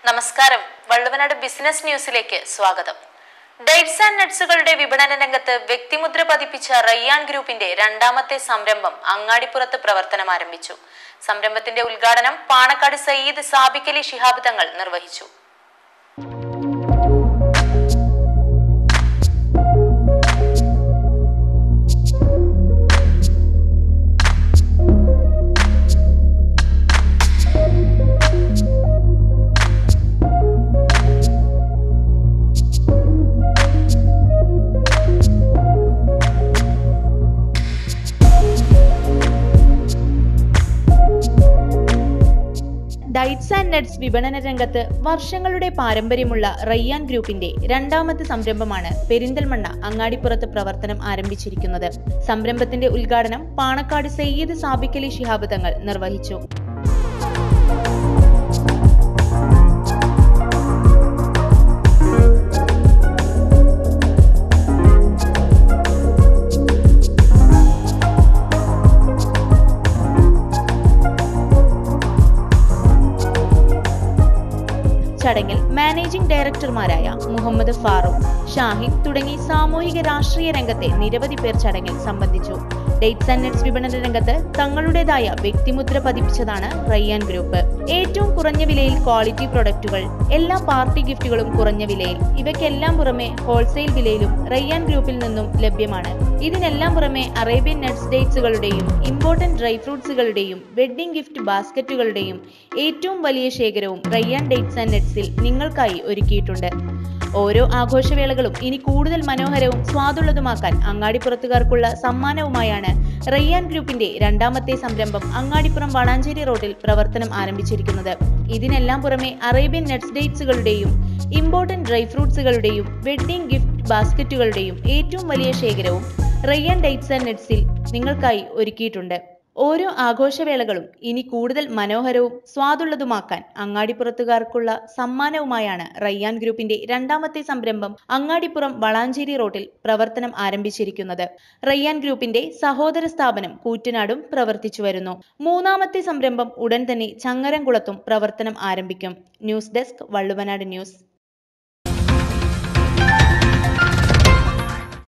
നമസ്കാരം വള്ളുവനാട് ബിസിനസ് ന്യൂസിലേക്ക് സ്വാഗതം ഡേറ്റ്സ് ആൻഡ് നട്സുകളുടെ വിപണന രംഗത്ത് വ്യക്തിമുദ്ര പതിപ്പിച്ച റയ്യാൻ ഗ്രൂപ്പിന്റെ രണ്ടാമത്തെ സംരംഭം അങ്ങാടിപ്പുറത്ത് പ്രവർത്തനം ആരംഭിച്ചു സംരംഭത്തിന്റെ ഉദ്ഘാടനം പാണക്കാട് സയ്യിദ് സാബിക്കലി ശിഹാബ് തങ്ങൾ നിർവഹിച്ചു ഡൈറ്റ്സ് ആൻഡ് നട്സ് വിപണന രംഗത്ത് വർഷങ്ങളുടെ പാരമ്പര്യമുള്ള റയ്യാൻ ഗ്രൂപ്പിന്റെ രണ്ടാമത്തെ സംരംഭമാണ് പെരിന്തൽമണ്ണ അങ്ങാടിപ്പുറത്ത് പ്രവർത്തനം ആരംഭിച്ചിരിക്കുന്നത് സംരംഭത്തിന്റെ ഉദ്ഘാടനം പാണക്കാട് സയ്യിദ് സാബിക്കലി ശിഹാബ് തങ്ങൾ നിർവഹിച്ചു ചടങ്ങിൽ മാനേജിംഗ് ഡയറക്ടർമാരായ മുഹമ്മദ് ഫാറൂഖ് ഷാഹിദ് തുടങ്ങി സാമൂഹിക രാഷ്ട്രീയ രംഗത്തെ നിരവധി പേർ ചടങ്ങിൽ സംബന്ധിച്ചു ഡേറ്റ്സ് ആൻഡ് നെറ്റ്സ് വിപണന രംഗത്ത് തങ്ങളുടേതായ വ്യക്തിമുദ്ര പതിപ്പിച്ചതാണ് റയ്യാൻ ഗ്രൂപ്പ് ഏറ്റവും കുറഞ്ഞ വിലയിൽ ക്വാളിറ്റി പ്രൊഡക്റ്റുകൾ എല്ലാ പാർട്ടി ഗിഫ്റ്റുകളും കുറഞ്ഞ വിലയിൽ ഇവയ്ക്കെല്ലാം പുറമെ ഹോൾസെയിൽ വിലയിലും റയ്യാൻ ഗ്രൂപ്പിൽ നിന്നും ലഭ്യമാണ് ഇതിനെല്ലാം പുറമെ അറേബ്യൻ നട്ട്സ് ഡേറ്റ്സുകളുടെയും ഇമ്പോർട്ടന്റ് ഡ്രൈ ഫ്രൂട്ട്സുകളുടെയും വെഡ്ഡിംഗ് ഗിഫ്റ്റ് ബാസ്ക്കറ്റുകളുടെയും ഏറ്റവും വലിയ ശേഖരവും റയ്യാൻ ഡേറ്റ്സ് ആൻഡ് നെറ്റ്സിൽ നിങ്ങൾക്കായി ഒരുക്കിയിട്ടുണ്ട് ഓരോ ആഘോഷവേളകളും ഇനി കൂടുതൽ മനോഹരവും സ്വാദുള്ളതുമാക്കാൻ അങ്ങാടിപ്പുറത്തുകാർക്കുള്ള സമ്മാനവുമായാണ് റയ്യാൻ ഗ്രൂപ്പിന്റെ രണ്ടാമത്തെ സംരംഭം അങ്ങാടിപ്പുറം വളാഞ്ചേരി റോഡിൽ പ്രവർത്തനം ആരംഭിച്ചിരിക്കുന്നത് ഇതിനെല്ലാം പുറമെ അറേബ്യൻ നട്ട്സ് ഡേറ്റ്സുകളുടെയും ഇമ്പോർട്ടന്റ് ഡ്രൈ ഫ്രൂട്ട്സുകളുടെയും വെഡ്ഡിംഗ് ഗിഫ്റ്റ് ബാസ്ക്കറ്റുകളുടെയും ഏറ്റവും വലിയ ശേഖരവും റയ്യാൻ ഡേറ്റ്സ് ആൻഡ് നട്ട്സിൽ നിങ്ങൾക്കായി ഒരുക്കിയിട്ടുണ്ട് ഓരോ ആഘോഷവേളകളും ഇനി കൂടുതൽ മനോഹരവും സ്വാദുള്ളതുമാക്കാൻ അങ്ങാടിപ്പുറത്തുകാർക്കുള്ള സമ്മാനവുമായാണ് റയ്യാൻ ഗ്രൂപ്പിന്റെ രണ്ടാമത്തെ സംരംഭം അങ്ങാടിപ്പുറം വളാഞ്ചേരി റോഡിൽ പ്രവർത്തനം ആരംഭിച്ചിരിക്കുന്നത് റയ്യാൻ ഗ്രൂപ്പിന്റെ സഹോദര സ്ഥാപനം കൂറ്റനാടും പ്രവർത്തിച്ചു വരുന്നു മൂന്നാമത്തെ സംരംഭം ഉടൻ തന്നെ ചങ്ങരംകുളത്തും പ്രവർത്തനം ആരംഭിക്കും ന്യൂസ് ഡെസ്ക് വള്ളുവനാട് ന്യൂസ്